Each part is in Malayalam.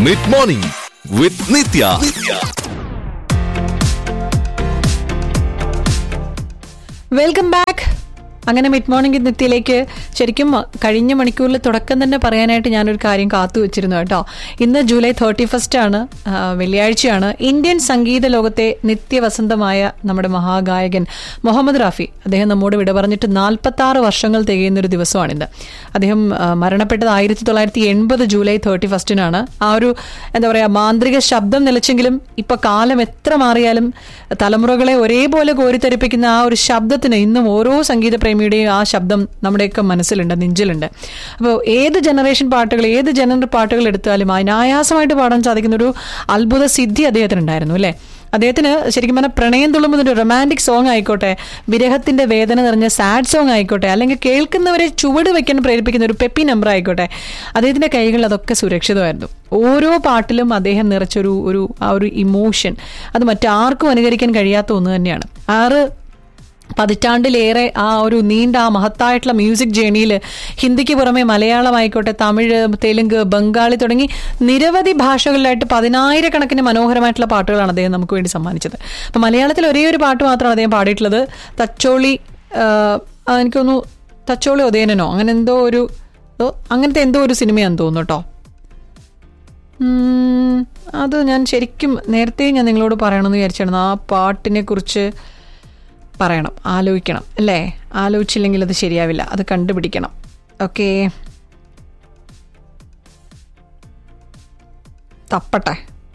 mid morning with Nithya welcome back അങ്ങനെ മിഡ് മോർണിംഗ് നിത്യയിലേക്ക് ശരിക്കും കഴിഞ്ഞ മണിക്കൂറിൽ തുടക്കം തന്നെ പറയാനായിട്ട് ഞാനൊരു കാര്യം കാത്തു വെച്ചിരുന്നു കേട്ടോ ഇന്ന് ജൂലൈ തേർട്ടി ഫസ്റ്റ് ആണ് ആ, വെള്ളിയാഴ്ചയാണ് ഇന്ത്യൻ സംഗീത ലോകത്തെ നിത്യവസന്തമായ നമ്മുടെ മഹാഗായകൻ മുഹമ്മദ് റാഫി അദ്ദേഹം നമ്മോട് വിട പറഞ്ഞിട്ട് നാൽപ്പത്തി ആറ് വർഷങ്ങൾ തികയുന്ന ഒരു ദിവസമാണിന്ന് അദ്ദേഹം ആ, മരണപ്പെട്ടത് ആയിരത്തി തൊള്ളായിരത്തി എൺപത് ജൂലൈ തേർട്ടി ഫസ്റ്റിനാണ് ആ ഒരു എന്താ പറയുക മാന്ത്രിക ശബ്ദം നിലച്ചെങ്കിലും ഇപ്പൊ കാലം എത്ര മാറിയാലും തലമുറകളെ ഒരേപോലെ കോരിത്തരിപ്പിക്കുന്ന ആ ഒരു ശബ്ദത്തിന് ഇന്നും ഓരോ സംഗീത പ്രേമിയുടെയും ആ ശബ്ദം നമ്മുടെയൊക്കെ മനസ്സിലുണ്ട് നെഞ്ചിലുണ്ട് അപ്പോൾ ഏത് ജനറേഷൻ പാട്ടുകൾ ഏത് ജനറൽ പാട്ടുകൾ എടുത്താലും അനായാസമായിട്ട് പാടാൻ സാധിക്കുന്ന ഒരു അത്ഭുത സിദ്ധി അദ്ദേഹത്തിനുണ്ടായിരുന്നു അല്ലേ അദ്ദേഹത്തിന് ശരിക്കും പറഞ്ഞാൽ പ്രണയം തുള്ളുമ്പോൾ ഒരു റൊമാൻറ്റിക് സോങ് ആയിക്കോട്ടെ വിരഹത്തിന്റെ വേദന നിറഞ്ഞ സാഡ് സോങ് ആയിക്കോട്ടെ അല്ലെങ്കിൽ കേൾക്കുന്നവരെ ചുവട് വെക്കാൻ പ്രേരിപ്പിക്കുന്ന ഒരു പെപ്പി നമ്പർ ആയിക്കോട്ടെ അദ്ദേഹത്തിന്റെ കൈകളിൽ അതൊക്കെ സുരക്ഷിതമായിരുന്നു ഓരോ പാട്ടിലും അദ്ദേഹം നിറച്ചൊരു ഒരു ആ ഒരു ഇമോഷൻ അത് മറ്റാർക്കും അനുകരിക്കാൻ കഴിയാത്ത ഒന്ന് തന്നെയാണ് ആറ് പതിറ്റാണ്ടിലേറെ ആ ഒരു നീണ്ട ആ മഹത്തായിട്ടുള്ള മ്യൂസിക് ജേണിയിൽ ഹിന്ദിക്ക് പുറമെ മലയാളമായിക്കോട്ടെ തമിഴ് തെലുങ്ക് ബംഗാളി തുടങ്ങി നിരവധി ഭാഷകളിലായിട്ട് പതിനായിരക്കണക്കിന് മനോഹരമായിട്ടുള്ള പാട്ടുകളാണ് അദ്ദേഹം നമുക്ക് വേണ്ടി സമ്മാനിച്ചത് അപ്പം മലയാളത്തിൽ ഒരേ ഒരു പാട്ട് മാത്രമാണ് അദ്ദേഹം പാടിയിട്ടുള്ളത് തച്ചോളി ആ, ആ, എനിക്ക് തോന്നുന്നു തച്ചോളി ഉദയനനോ അങ്ങനെ എന്തോ ഒരു ഓ, അങ്ങനത്തെ എന്തോ ഒരു സിനിമയാണെന്ന് തോന്നുന്നു കേട്ടോ ഉം, അത് ഞാൻ ശരിക്കും നേരത്തെ ഞാൻ നിങ്ങളോട് പറയണമെന്ന് വിചാരിച്ചായിരുന്നു ആ പാട്ടിനെ കുറിച്ച് പറയണം ആലോചിക്കണം അല്ലേ ആലോചിച്ചില്ലെങ്കിൽ അത് ശരിയാവില്ല അത് കണ്ടുപിടിക്കണം ഓക്കെ തപ്പട്ടെ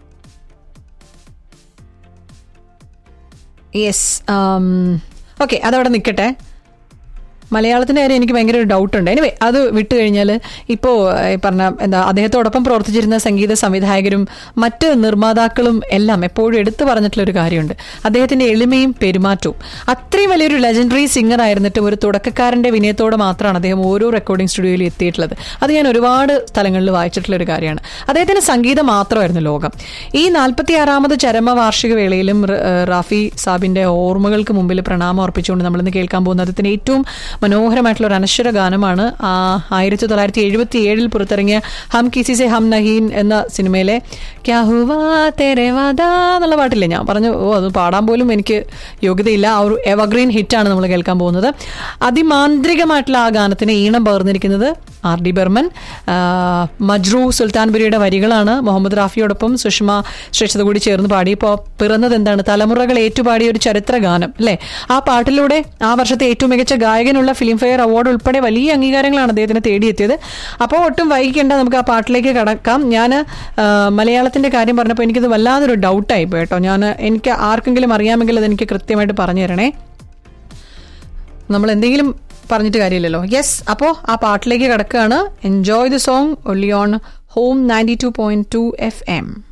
യെസ് ഓക്കെ അതവിടെ നിൽക്കട്ടെ മലയാളത്തിന്റെ കാര്യം എനിക്ക് ഭയങ്കര ഒരു ഡൗട്ട് ഉണ്ട് എനിവേ അത് വിട്ടു കഴിഞ്ഞാൽ ഇപ്പോൾ പറഞ്ഞ എന്താ അദ്ദേഹത്തോടൊപ്പം പ്രവർത്തിച്ചിരുന്ന സംഗീത സംവിധായകരും മറ്റ് നിർമ്മാതാക്കളും എല്ലാം എപ്പോഴും എടുത്തു പറഞ്ഞിട്ടുള്ള ഒരു കാര്യമുണ്ട് അദ്ദേഹത്തിന്റെ എളിമയും പെരുമാറ്റവും അത്രയും വലിയൊരു ലെജൻഡറി സിംഗർ ആയിരുന്നിട്ടും ഒരു തുടക്കക്കാരന്റെ വിനയത്തോടെ മാത്രമാണ് അദ്ദേഹം ഓരോ റെക്കോർഡിംഗ് സ്റ്റുഡിയോയിൽ എത്തിയിട്ടുള്ളത് അത് ഞാൻ ഒരുപാട് സ്ഥലങ്ങളിൽ വായിച്ചിട്ടുള്ള ഒരു കാര്യമാണ് അദ്ദേഹത്തിന് സംഗീതം മാത്രമായിരുന്നു ലോകം ഈ നാൽപ്പത്തി ആറാമത് ചരമ വാർഷിക വേളയിലും റ- ഏഹ് റാഫി സാബിന്റെ ഓർമ്മകൾക്ക് മുമ്പിൽ പ്രണാമം അർപ്പിച്ചുകൊണ്ട് നമ്മളിന്ന് കേൾക്കാൻ പോകുന്ന അദ്ദേഹത്തിന്റെ ഏറ്റവും മനോഹരമായിട്ടുള്ള ഒരു അനശ്വര ഗാനമാണ് ആ ആയിരത്തി തൊള്ളായിരത്തി എഴുപത്തി ഏഴിൽ പുറത്തിറങ്ങിയ ഹം കിസി സെ ഹം നഹീൻ എന്ന സിനിമയിലെ ക്യാ ഹുവാ തെരെ വാദാ എന്നുള്ള പാട്ടില്ലേ ഞാൻ പറഞ്ഞു ഓ അത് പാടാൻ പോലും എനിക്ക് യോഗ്യതയില്ല ആ ഒരു എവർഗ്രീൻ ഹിറ്റാണ് നമ്മൾ കേൾക്കാൻ പോകുന്നത് അതിമാന്ത്രികമായിട്ടുള്ള ആ ഗാനത്തിന് ഈണം പകർന്നിരിക്കുന്നത് ആർ ഡി ബർമൻ ആ, മജ്റു സുൽത്താൻപുരിയുടെ വരികളാണ് മുഹമ്മദ് റാഫിയോടൊപ്പം സുഷമ ശ്രേഷ്ഠത കൂടി ചേർന്ന് പാടിയപ്പോൾ പിറന്നത് എന്താണ് തലമുറകൾ ഏറ്റുപാടിയ ഒരു ചരിത്ര ഗാനം അല്ലേ ആ പാട്ടിലൂടെ ആ വർഷത്തെ ഏറ്റവും മികച്ച ഗായകനുള്ള ഫിലിം ഫെയർ അവാർഡ് ഉൾപ്പെടെ വലിയ അംഗീകാരങ്ങളാണ് അദ്ദേഹത്തിന് തേടിയെത്തിയത് അപ്പോൾ ഒട്ടും വൈകിക്കേണ്ട നമുക്ക് ആ പാട്ടിലേക്ക് കടക്കാം ഞാൻ മലയാളത്തിന്റെ കാര്യം പറഞ്ഞപ്പോൾ എനിക്കത് വല്ലാതൊരു ഡൗട്ടായി പോയി കേട്ടോ ഞാൻ എനിക്ക് ആർക്കെങ്കിലും അറിയാമെങ്കിൽ അത് എനിക്ക് കൃത്യമായിട്ട് പറഞ്ഞു തരണേ നമ്മൾ എന്തെങ്കിലും പറഞ്ഞിട്ട് കാര്യമില്ലല്ലോ യെസ് അപ്പോൾ ആ പാട്ടിലേക്ക് കിടക്കുകയാണ് enjoy the song only on Home ninety two point two F M